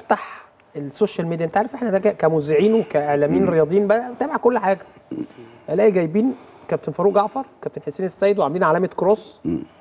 افتح السوشيال ميديا انت عارف احنا ده ك- كمذيعين وكاعلاميين رياضيين بقى بتابع كل حاجه الاقي جايبين كابتن فاروق جعفر كابتن حسين السيد وعاملين علامه كروس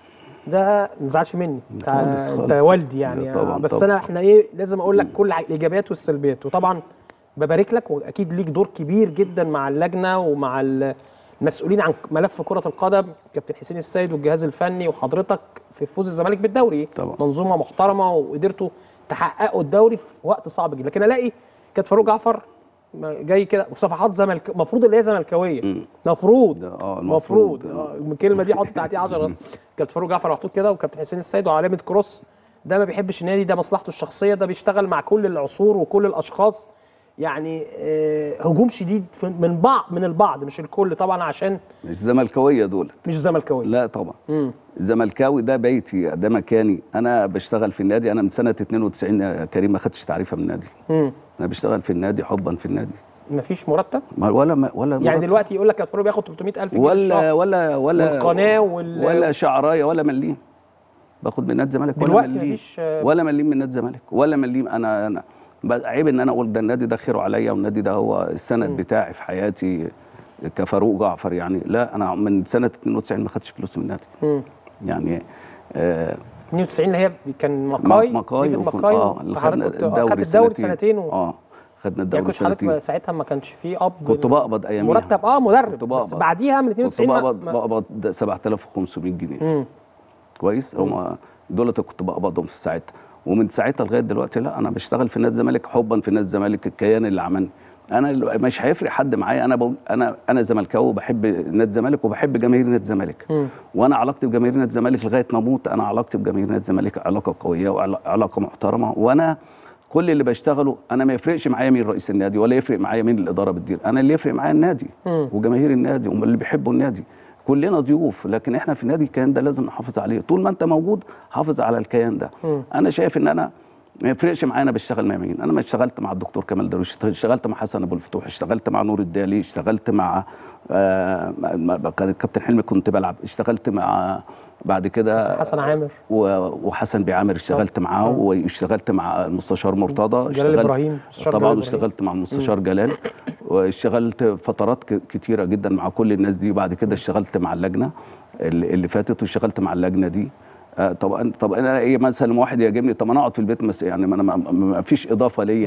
ده ما تزعلش مني انت خالص، انت خالص. والدي يعني لا، طبعاً، بس طبعاً. انا احنا ايه لازم اقول لك كل حاجة، الايجابيات والسلبيات وطبعا ببارك لك واكيد ليك دور كبير جدا مع اللجنه ومع ال- المسؤولين عن ملف كره القدم كابتن حسين السيد والجهاز الفني وحضرتك في فوز الزمالك بالدوري طبعاً. منظومه محترمه وقدرتوا تحققوا الدوري في وقت صعب جدا لكن الاقي كابتن فاروق جعفر ما- جاي كده وصفحات زملك المفروض اللي هي زملكاويه المفروض ده اه المفروض المفروض آه، الكلمه دي حاطط تحتيها 10 كابتن فاروق جعفر محطوط كده وكابتن حسين السيد وعلامه كروس ده ما بيحبش النادي ده مصلحته الشخصيه ده بيشتغل مع كل العصور وكل الاشخاص يعني آه، هجوم شديد في- من بعض من البعض مش الكل طبعا عشان مش زملكاويه دول مش زملكاويه لا طبعا مم. الزملكاوي ده بيتي ده مكاني انا بشتغل في النادي انا من سنه 92 يا كريم ما خدتش تعريفه من النادي مم. انا بشتغل في النادي حبا في النادي مفيش مرتب ما ولا ما ولا يعني مرتب. دلوقتي يقول لك كابتن فاروق بياخد 300000 جنيه في ولا الشهر ولا ولا والقناة وال- ولا شعرايه ولا مليم باخد من نادي الزمالك ولا دلوقتي مليم مفيش، آه، ولا مليم من نادي الزمالك ولا مليم انا انا بس عيب ان انا اقول ده النادي ده خيره عليا والنادي ده هو السند بتاعي في حياتي كفاروق جعفر يعني لا انا من سنه 92 ما خدتش فلوس من النادي مم. يعني آه 92 اللي هي كان مقاي مقاي ديفيد وكن- مقاي اه اللي خدنا وحضرتك كنت- الدوري خدت الدوري سنتين. سنتين و... اه خدنا يعني الدوري كنت حضرتك سنتين ساعتها ما كانش فيه اب كنت بقبض اياميها مرتب اه مدرب كنت بس بقبض. بعديها من كنت 92 ما- بقبض ما- بقبض 7500 جنيه مم. كويس هم دول اللي كنت بقبضهم في ساعتها ومن ساعتها لغايه دلوقتي لا انا بشتغل في نادي الزمالك حبا في نادي الزمالك الكيان اللي عملني انا ال- مش هيفرق حد معايا انا بقول انا انا زملكاوي وبحب نادي الزمالك وبحب جماهير نادي الزمالك مم. وانا علاقتي بجماهير نادي الزمالك لغايه ما اموت انا علاقتي بجماهير نادي الزمالك علاقه قويه وعلاقه محترمه وانا كل اللي بشتغله انا ما يفرقش معايا مين رئيس النادي ولا يفرق معايا مين الاداره بتدير انا اللي يفرق معايا النادي مم. وجماهير النادي هم اللي بيحبوا النادي كلنا ضيوف لكن احنا في النادي الكيان ده لازم نحافظ عليه طول ما انت موجود حافظ على الكيان ده مم. انا شايف ان انا ما يفرقش معايا انا بشتغل مع مين انا ما اشتغلت مع الدكتور كمال درويش اشتغلت مع حسن ابو الفتوح اشتغلت مع نور الدالي اشتغلت مع آه مع- مع- كان الكابتن حلمي كنت بلعب اشتغلت مع بعد كده حسن عامر و- وحسن بيعامر اشتغلت معاه واشتغلت مع المستشار مرتضى جلال اشتغلت- إبراهيم، مستشار طبعا جلال إبراهيم. واشتغلت مع المستشار جلال واشتغلت فترات ك- كتيره جدا مع كل الناس دي وبعد كده اشتغلت مع اللجنه اللي اللي فاتت واشتغلت مع اللجنه دي آه، طب طب انا ايه مثلا واحد يعجبني طب انا اقعد في البيت مس يعني ما انا ما- ما ما فيش اضافه ليا